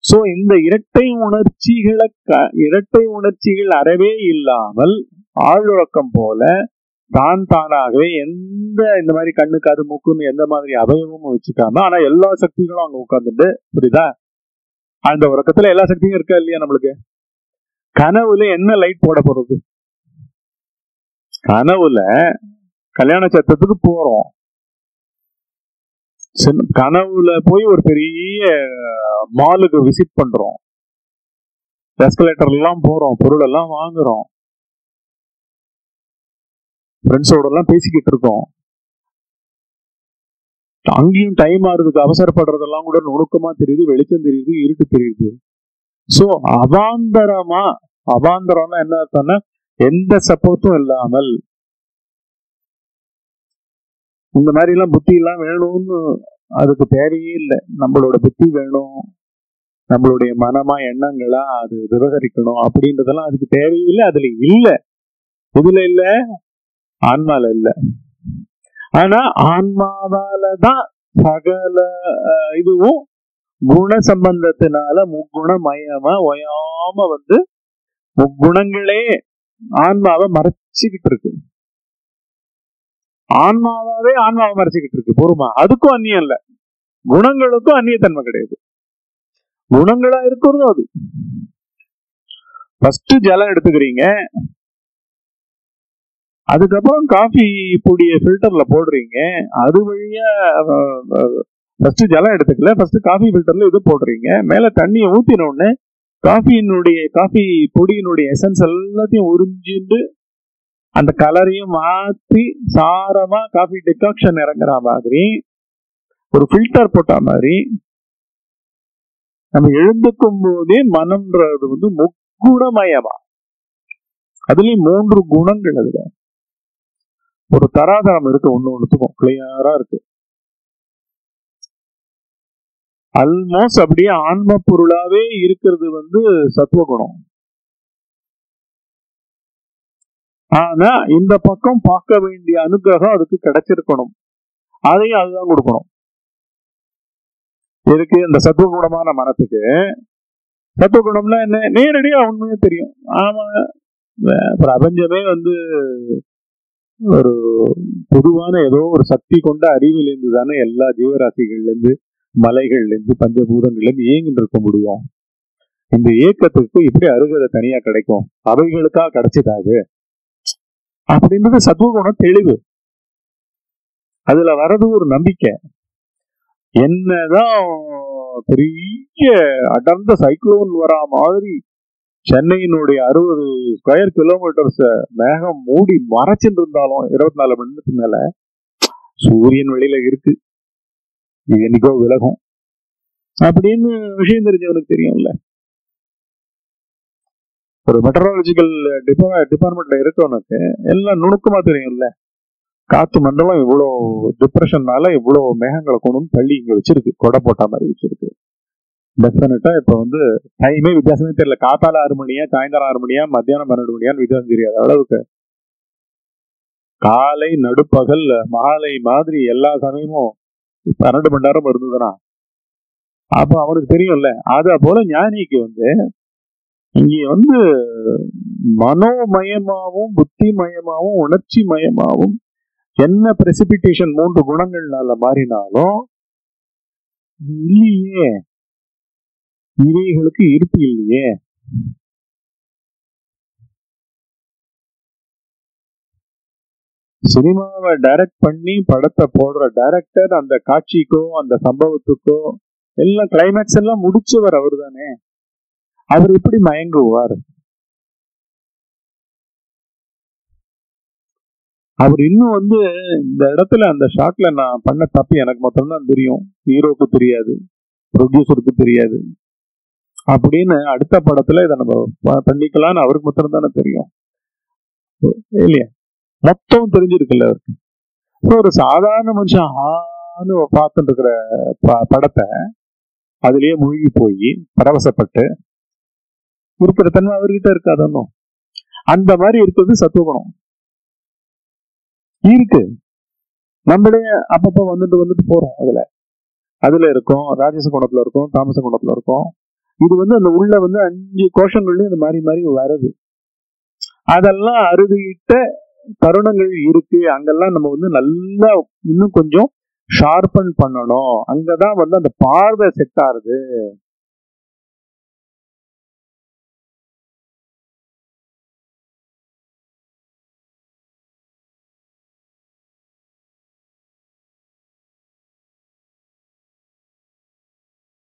so இந்த இரட்டை உணர்ச்சிகளை க- இரட்டை உணர்ச்சிகள் அறவே இல்லாமல் ஆழ்வழக்கம் போல தான் தானாகவே எந்த இந்த மாதிரி கண்ணு காது மூக்குன்னு எந்த மாதிரி அவயவமும் வச்சுக்காம ஆனா எல்லா சக்திகளும் அங்க உட்கார்ந்துட்டு புரியுதா அந்த உறக்கத்துல எல்லா சக்தியும் இருக்கா இல்லையா நம்மளுக்கு கனவுல என்ன லைட் போட போறது கனவுல கல்யாண சத்தத்துக்கு போறோம் சின்ன- கனவுல போய் ஒரு பெரிய மாலுக்கு விசிட் பண்றோம் எஸ்கலேட்டர் எல்லாம் போறோம் பொருள் எல்லாம் வாங்குறோம் ஃப்ரெண்ட்ஸோட எல்லாம் பேசிக்கிட்டு இருக்கோம் அங்கேயும் டைம் ஆறதுக்கு அவசரப்படுறதெல்லாம் கூட நுணுக்கமா தெரியுது வெளிச்சம் தெரியுது இருட்டு தெரியுது சோ அவாந்தரமா அவாந்தரம்னா என்ன அர்த்தம்னா எந்த சப்போர்ட்டும் இல்லாமல் இந்த மாதிரி எல்லாம் புத்தி எல்லாம் வேணும்னு அதுக்கு தேவையே இல்லை நம்மளோட புத்தி வேணும் நம்மளுடைய மனமா எண்ணங்களா அது விவகரிக்கணும் அப்படின்றதெல்லாம் அதுக்கு தேவையில்லை அதுல இல்ல இதுல இல்ல ஆன்மால இல்ல ஆனா ஆன்மாவால தான் சகல அஹ், இதுவும் குண சம்பந்தத்தினால முக்குணமயமா ஒயாம வந்து முக்குணங்களே ஆன்மாவை மறைச்சிக்கிட்டு இருக்கு ஆன்மாவாவே ஆன்மாவை மறைச்சிக்கிட்டு இருக்கு பொறுமா அதுக்கும் அந்நியம் இல்ல குணங்களுக்கும் அந்நியத்தன்மை கிடையாது குணங்களா இருக்கிறதும் அது ஃபர்ஸ்ட் ஜலம் எடுத்துக்கிறீங்க அதுக்கப்புறம் காஃபி பொடிய ஃபில்டர்ல போடுறீங்க அது வழியா ஃபர்ஸ்ட் ஜலம் எடுத்துக்கல ஃபர்ஸ்ட் காஃபி ஃபில்டர்ல இது போடுறீங்க மேல தண்ணியை ஊத்தின உடனே காஃபியினுடைய காஃபி பொடியினுடைய எசன்ஸ் எல்லாத்தையும் உறிஞ்சிட்டு அந்த கலரையும் மாத்தி சாரமா காஃபி டிகாக்ஷன் இறங்குற மாதிரி ஒரு ஃபில்டர் போட்ட மாதிரி நம்ம எழுந்துக்கும் போதே மனம்ன்றது வந்து முக்குணமயமா அதுலயும் மூன்று குணங்கள் அதுல ஒரு தராதரம் இருக்கு ஒண்ணு ஒண்ணுத்துக்கும் கிளியரா இருக்கு ஆல்மோஸ்ட் அப்படியே ஆன்ம பொருளாவே இருக்கிறது வந்து சத்துவகுணம் ஆனா இந்த பக்கம் பார்க்க வேண்டிய அனுகிரகம் அதுக்கு கிடைச்சிருக்கணும் அதையும் அதுதான் கொடுக்கணும் இருக்கு இந்த சத்துவகுணமான மனத்துக்கு சத்துவகுணம்னா என்ன நேரடியா உண்மையா தெரியும் ஆமா வே- பிரபஞ்சமே வந்து ஒரு பொதுவான ஏதோ ஒரு சக்தி கொண்ட அறிவிலிருந்து தானே எல்லா ஜீவராசிகள்ல இருந்து மலைகள்ல இருந்து பஞ்சபூதங்கள்ல இருந்து இயங்கிட்டு இருக்க முடியும் இந்த இயக்கத்துக்கு எப்படி அருகதை தனியா கிடைக்கும் அவைகளுக்கா கிடைச்சதாது அப்படின்றது சத்துவகுணம் தெளிவு அதுல வர்றது ஒரு நம்பிக்கை என்னதான் பெரிய அடர்ந்த சைக்ளோன் வரா மாதிரி சென்னையினுடைய அறுபது ஸ்கொயர் கிலோமீட்டர்ஸ் மேகம் மூடி மறைச்சிட்டு இருந்தாலும் இருபத்தி நாலு மணி நேரத்துக்கு மேல சூரியன் வெளியில இருக்கு இது என்னைக்கோ விலகும் அப்படின்னு விஷயம் தெரிஞ்சவனுக்கு தெரியும்ல ஒரு மெட்ரலாஜிக்கல் டிபார்ட்மெண்ட்ல இருக்கவனுக்கு எல்லாம் நுணுக்கமா தெரியும்ல காத்து மண்டலம் இவ்வளவு டிப்ரெஷன்னால இவ்வளவு மேகங்களை கொண்டு வந்து தள்ளி இங்க வச்சிருக்கு கொடை போட்ட மாதிரி வச்சிருக்கு டெஃபினட்டா இப்ப வந்து டைமே வித்தியாசமே தெரியல காத்தால ஆறு மணியா சாயந்தரம் ஆறு மணியா மத்தியானம் பன்னெண்டு மணியான்னு வித்தியாசம் தெரியாத அளவுக்கு காலை நடுப்பகல் மாலை மாதிரி எல்லா சமயமும் பன்னெண்டு மணி நேரம் இருந்ததுன்னா அப்ப அவனுக்கு தெரியும்ல அத போல ஞானிக்கு வந்து இங்க வந்து மனோமயமாவும் புத்தி மயமாவும் உணர்ச்சி மயமாவும் என்ன பிரசிபிடேஷன் மூன்று குணங்கள்னால மாறினாலும் இல்லையே இவைகளுக்கு இருப்பு இல்லையே சினிமாவை டைரக்ட் பண்ணி படத்தை போடுற டைரக்டர் அந்த காட்சிக்கோ அந்த சம்பவத்துக்கோ எல்லாம் கிளைமேக்ஸ் எல்லாம் முடிச்சவர் அவர் தானே அவர் எப்படி மயங்குவார் அவர் இன்னும் வந்து இந்த இடத்துல அந்த ஷாட்ல நான் பண்ண தப்பு எனக்கு மட்டும்தான் தெரியும் ஹீரோக்கு தெரியாது ப்ரொடியூசருக்கு தெரியாது அப்படின்னு அடுத்த படத்துல இதை நம்ம ப- பண்ணிக்கலாம்னு அவருக்கு மட்டும் தானே தெரியும் இல்லையா மொத்தம் தெரிஞ்சிருக்குல்ல அவருக்கு So, ஒரு சாதாரண மனுஷன் ஆன்னு பார்த்துட்டு இருக்கிற ப- படத்தை அதுலயே மூழ்கி போய் பரவசப்பட்டு இருக்கிற தன்மை அவர்கிட்ட இருக்காதன்னும் அந்த மாதிரி இருக்கிறது சத்துவகுணம் இருக்கு நம்மளே அப்பப்ப வந்துட்டு வந்துட்டு போறோம் அதுல அதுல இருக்கும் ராஜச குணத்துல இருக்கும் தாமச குணத்துல இருக்கும் இது வந்து அந்த உள்ள வந்து அஞ்சு கோஷங்கள்லயும் இந்த மாதிரி மாதிரி வருது அதெல்லாம் அறுதியிட்ட தருணங்கள் இருக்கு அங்கெல்லாம் நம்ம வந்து நல்லா இன்னும் கொஞ்சம் ஷார்பன் பண்ணணும் அங்கதான் வந்து அந்த பார்வை செட் ஆகுது